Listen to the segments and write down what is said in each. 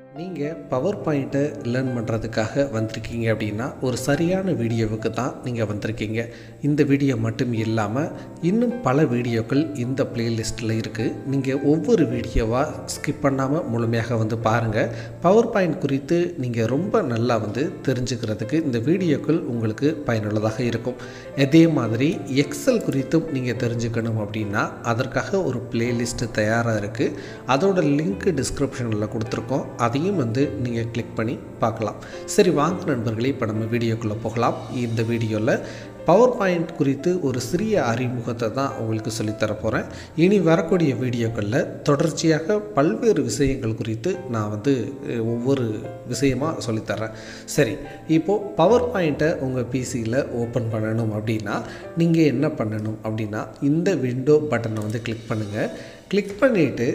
நீங்கள் பவர் பாயிண்ட்டை லேர்ன் பண்ணுறதுக்காக வந்திருக்கீங்க அப்படின்னா ஒரு சரியான வீடியோவுக்கு தான் நீங்கள் வந்திருக்கீங்க இந்த வீடியோ மட்டும் இல்லாமல் இன்னும் பல வீடியோக்கள் இந்த பிளேலிஸ்ட்டில் இருக்குது நீங்கள் ஒவ்வொரு வீடியோவாக ஸ்கிப் பண்ணாமல் முழுமையாக வந்து பாருங்கள் பவர் பாயிண்ட் குறித்து நீங்கள் ரொம்ப நல்லா வந்து தெரிஞ்சுக்கிறதுக்கு இந்த வீடியோக்கள் உங்களுக்கு பயனுள்ளதாக இருக்கும் அதே மாதிரி எக்ஸல் குறித்தும் நீங்கள் தெரிஞ்சுக்கணும் அப்படின்னா அதற்காக ஒரு பிளேலிஸ்ட்டு தயாராக இருக்குது அதோட லிங்க் டிஸ்கிரிப்ஷனில் கொடுத்துருக்கோம் அதையும் வந்து நீங்கள் கிளிக் பண்ணி பார்க்கலாம் சரி வாங்க நண்பர்களே இப்போ நம்ம வீடியோக்குள்ளே போகலாம் இந்த வீடியோவில் பவர் பாயிண்ட் குறித்து ஒரு சிறிய அறிமுகத்தை தான் உங்களுக்கு சொல்லித்தர போகிறேன் இனி வரக்கூடிய வீடியோக்களில் தொடர்ச்சியாக பல்வேறு விஷயங்கள் குறித்து நான் வந்து அஹ், ஒவ்வொரு விஷயமாக சொல்லித்தரேன் சரி இப்போது பவர் பாயிண்ட்டை உங்கள் பிசியில் ஓப்பன் பண்ணணும் அப்படின்னா நீங்கள் என்ன பண்ணணும் அப்படின்னா இந்த விண்டோ பட்டனை வந்து கிளிக் பண்ணுங்கள் கிளிக் பண்ணிவிட்டு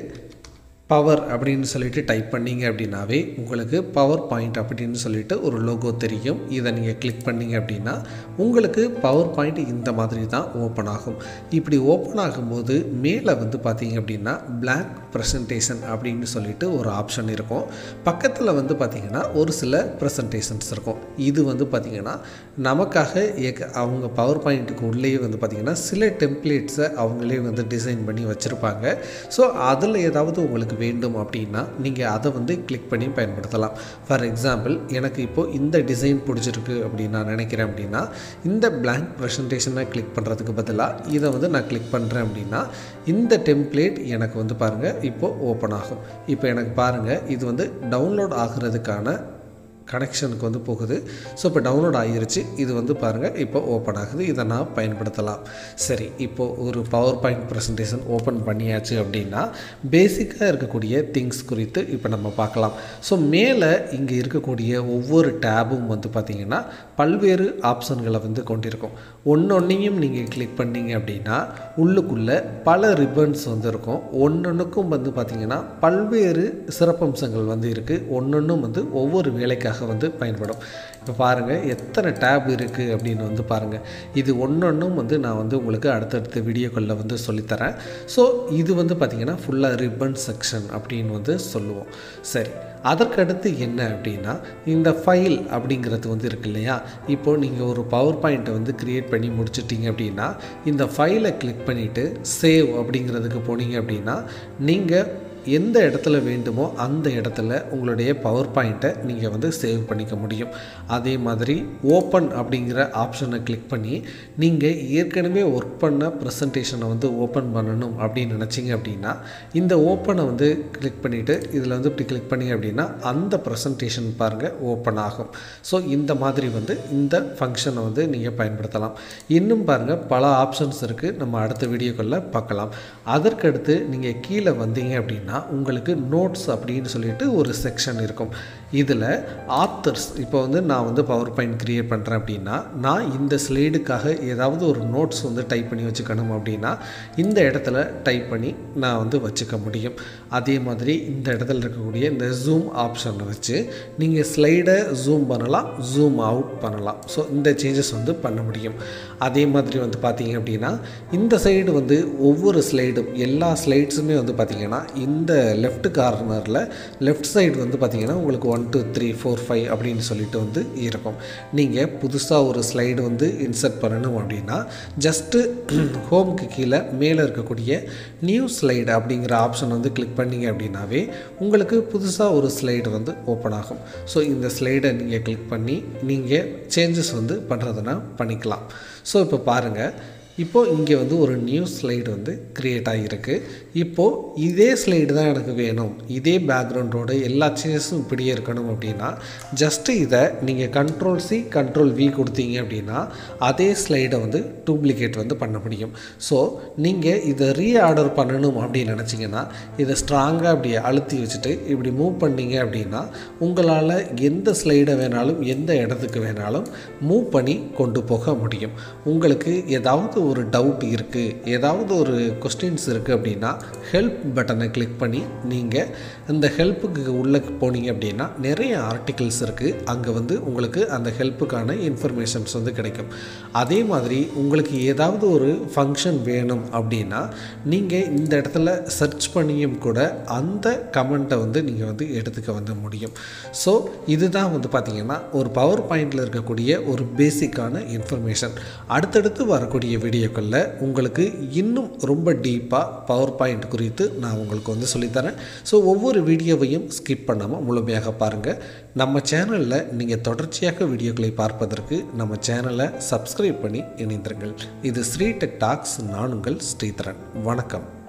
பவர் அப்படின்னு சொல்லிட்டு டைப் பண்ணீங்க அப்படின்னாவே உங்களுக்கு பவர் பாயிண்ட் அப்படின்னு சொல்லிட்டு ஒரு லோகோ தெரியும் இதை நீங்கள் கிளிக் பண்ணீங்க அப்படின்னா உங்களுக்கு பவர் பாயிண்ட் இந்த மாதிரி தான் ஓப்பன் ஆகும் இப்படி ஓப்பன் ஆகும்போது மேலே வந்து பார்த்தீங்க அப்படின்னா blank ப்ரெசன்டேஷன் அப்படின்னு சொல்லிட்டு ஒரு ஆப்ஷன் இருக்கும் பக்கத்தில் வந்து பார்த்திங்கன்னா ஒரு சில ப்ரெசன்டேஷன்ஸ் இருக்கும் இது வந்து பார்த்திங்கன்னா நமக்காக ஏக- அவங்க பவர் பாயிண்ட்டுக்கு உள்ளேயே வந்து பார்த்திங்கன்னா சில டெம்ப்ளேட்ஸை அவங்களே வந்து டிசைன் பண்ணி வச்சுருப்பாங்க ஸோ அதில் ஏதாவது உங்களுக்கு வேண்டும் அப்படின்னா நீங்கள் அதை வந்து கிளிக் பண்ணி பயன்படுத்தலாம் ஃபார் எக்ஸாம்பிள் எனக்கு இப்போது இந்த டிசைன் பிடிச்சிருக்கு அப்படின்னு நான் நினைக்கிறேன் அப்படின்னா இந்த blank ப்ரெசன்டேஷனை கிளிக் பண்ணுறதுக்கு பதிலாக இதை வந்து நான் கிளிக் பண்ணுறேன் அப்படின்னா இந்த டெம்ப்ளேட் எனக்கு வந்து பாருங்கள் இப்போது ஓப்பன் ஆகும் இப்போ எனக்கு பாருங்கள் இது வந்து டவுன்லோட் ஆகிறதுக்கான கனெக்ஷனுக்கு வந்து போகுது ஸோ இப்போ டவுன்லோட் ஆகிருச்சு இது வந்து பாருங்கள் இப்போ ஓப்பன் ஆகுது இதை நான் பயன்படுத்தலாம் சரி இப்போது ஒரு பவர் பாயிண்ட் ப்ரெசன்டேஷன் ஓப்பன் பண்ணியாச்சு அப்படின்னா பேசிக்காக இருக்கக்கூடிய திங்ஸ் குறித்து இப்போ நம்ம பார்க்கலாம் ஸோ மேலே இங்கே இருக்கக்கூடிய ஒவ்வொரு டேபும் வந்து பார்த்திங்கன்னா பல்வேறு ஆப்ஷன்களை வந்து கொண்டிருக்கும் ஒன்றொன்னையும் நீங்கள் கிளிக் பண்ணீங்க அப்படின்னா உள்ளுக்குள்ளே பல ரிப்பன்ஸ் வந்து இருக்கும் ஒன்றொன்றுக்கும் வந்து பார்த்திங்கன்னா பல்வேறு சிறப்பம்சங்கள் வந்து இருக்குது ஒன்றொன்றும் வந்து ஒவ்வொரு வேலைக்காக வந்து பயன்படும் இப்போ பாருங்கள் எத்தனை டேப் இருக்குது அப்படின்னு வந்து பாருங்கள் இது ஒன்றொன்றும் வந்து நான் வந்து உங்களுக்கு அடுத்தடுத்த வீடியோக்களில் வந்து சொல்லித்தரேன் ஸோ இது வந்து பார்த்திங்கன்னா ஃபுல்லாக ரிப்பன் செக்ஷன் அப்படின்னு வந்து சொல்லுவோம் சரி அதற்கடுத்து என்ன அப்படின்னா இந்த ஃபைல் அப்படிங்கிறது வந்து இருக்கு இல்லையா இப்போது நீங்கள் ஒரு பவர் பாயிண்ட்டை வந்து க்ரியேட் பண்ணி முடிச்சிட்டிங்க அப்படின்னா இந்த ஃபைலை கிளிக் பண்ணிவிட்டு சேவ் அப்படிங்கிறதுக்கு போனீங்க அப்படின்னா நீங்கள் எந்த இடத்துல வேண்டுமோ அந்த இடத்துல உங்களுடைய பவர் பாயிண்ட்டை நீங்கள் வந்து சேவ் பண்ணிக்க முடியும் அதே மாதிரி ஓப்பன் அப்படிங்கிற ஆப்ஷனை கிளிக் பண்ணி நீங்கள் ஏற்கனவே ஒர்க் பண்ண ப்ரெசன்டேஷனை வந்து ஓப்பன் பண்ணணும் அப்படின்னு நினச்சிங்க அப்படின்னா இந்த ஓப்பனை வந்து கிளிக் பண்ணிவிட்டு இதில் வந்து இப்படி கிளிக் பண்ணி அப்படின்னா அந்த ப்ரெசன்டேஷன் பாருங்கள் ஓப்பன் ஆகும் ஸோ இந்த மாதிரி வந்து இந்த ஃபங்க்ஷனை வந்து நீங்கள் பயன்படுத்தலாம் இன்னும் பாருங்கள் பல ஆப்ஷன்ஸ் இருக்குது நம்ம அடுத்த வீடியோக்களில் பார்க்கலாம் அதற்கடுத்து நீங்கள் கீழே வந்தீங்க அப்படின்னா உங்களுக்கு நோட்ஸ் அப்படின்னு சொல்லிட்டு ஒரு செக்ஷன் இருக்கும் இதில் ஆத்தர்ஸ் இப்போ வந்து நான் வந்து பவர் பாயிண்ட் க்ரியேட் பண்ணுறேன் அப்படின்னா நான் இந்த ஸ்லைடுக்காக ஏதாவது ஒரு நோட்ஸ் வந்து டைப் பண்ணி வச்சுக்கணும் அப்படின்னா இந்த இடத்துல டைப் பண்ணி நான் வந்து வச்சுக்க முடியும் அதே மாதிரி இந்த இடத்துல இருக்கக்கூடிய இந்த ஜூம் ஆப்ஷனை வச்சு நீங்கள் ஸ்லைடை ஜூம் பண்ணலாம் ஜூம் அவுட் பண்ணலாம் ஸோ இந்த சேஞ்சஸ் வந்து பண்ண முடியும் அதே மாதிரி வந்து பார்த்தீங்க அப்படின்னா இந்த சைடு வந்து ஒவ்வொரு ஸ்லைடும் எல்லா ஸ்லைட்ஸுமே வந்து பார்த்தீங்கன்னா இந்த லெஃப்ட் கார்னரில் லெஃப்ட் சைடு வந்து பார்த்தீங்கன்னா உங்களுக்கு one two three four five அப்படின்னு சொல்லிட்டு வந்து இருக்கும் நீங்கள் புதுசாக ஒரு ஸ்லைடு வந்து இன்சர்ட் பண்ணணும் அப்படின்னா ஜஸ்ட்டு ஹோம்க்கு கீழே மேலே இருக்கக்கூடிய நியூ ஸ்லைடு அப்படிங்கிற ஆப்ஷன் வந்து கிளிக் பண்ணீங்க அப்படின்னாவே உங்களுக்கு புதுசாக ஒரு ஸ்லைடு வந்து ஓப்பன் ஆகும் ஸோ இந்த ஸ்லைடை நீங்கள் கிளிக் பண்ணி நீங்கள் சேஞ்சஸ் வந்து பண்ணுறதுனா பண்ணிக்கலாம் ஸோ இப்போ பாருங்கள் இப்போது இங்கே வந்து ஒரு நியூ ஸ்லைடு வந்து க்ரியேட் ஆகியிருக்கு இப்போது இதே ஸ்லைடு தான் எனக்கு வேணும் இதே பேக்ரவுண்டோட எல்லா சேஞ்சஸும் இப்படியே இருக்கணும் அப்படின்னா ஜஸ்ட்டு இதை நீங்கள் கண்ட்ரோல் சி கண்ட்ரோல் வி கொடுத்தீங்க அப்படின்னா அதே ஸ்லைடை வந்து டூப்ளிகேட் வந்து பண்ண முடியும் ஸோ நீங்கள் இதை ரீஆர்டர் பண்ணணும் அப்படின்னு நினச்சிங்கன்னா இதை ஸ்ட்ராங்காக அப்படி அழுத்தி வச்சுட்டு இப்படி மூவ் பண்ணீங்க அப்படின்னா உங்களால் எந்த ஸ்லைடை வேணாலும் எந்த இடத்துக்கு வேணாலும் மூவ் பண்ணி கொண்டு போக முடியும் உங்களுக்கு ஏதாவது ஒரு டவுட் இருக்குது ஏதாவது ஒரு கொஸ்டின்ஸ் இருக்குது அப்படின்னா ஹெல்ப் பட்டனை கிளிக் பண்ணி நீங்கள் இந்த ஹெல்ப்புக்கு உள்ளே போனீங்க அப்படின்னா நிறைய ஆர்டிகல்ஸ் இருக்குது அங்கே வந்து உங்களுக்கு அந்த ஹெல்ப்புக்கான இன்ஃபர்மேஷன்ஸ் வந்து கிடைக்கும் அதே மாதிரி உங்களுக்கு ஏதாவது ஒரு ஃபங்க்ஷன் வேணும் அப்படின்னா நீங்கள் இந்த இடத்துல சர்ச் பண்ணியும் கூட அந்த கமெண்ட்டை வந்து நீங்கள் வந்து எடுத்துக்க வந்து முடியும் ஸோ இதுதான் வந்து பார்த்திங்கன்னா ஒரு பவர் பாயிண்டில் இருக்கக்கூடிய ஒரு பேசிக்கான இன்ஃபர்மேஷன் அடுத்தடுத்து வரக்கூடிய வீடியோக்களில் உங்களுக்கு இன்னும் ரொம்ப டீப்பாக பவர் பாயிண்ட் குறித்து நான் உங்களுக்கு வந்து சொல்லித்தரேன் ஸோ ஒவ்வொரு வீடியோவையும் ஸ்கிப் பண்ணாமல் முழுமையாக பாருங்கள் நம்ம சேனலில் நீங்கள் தொடர்ச்சியாக வீடியோக்களை பார்ப்பதற்கு நம்ம சேனலை சப்ஸ்கிரைப் பண்ணி இணைந்திருங்கள் இது ஸ்ரீ டெக் டாக்ஸ் நான் உங்கள் ஸ்ரீதரன் வணக்கம்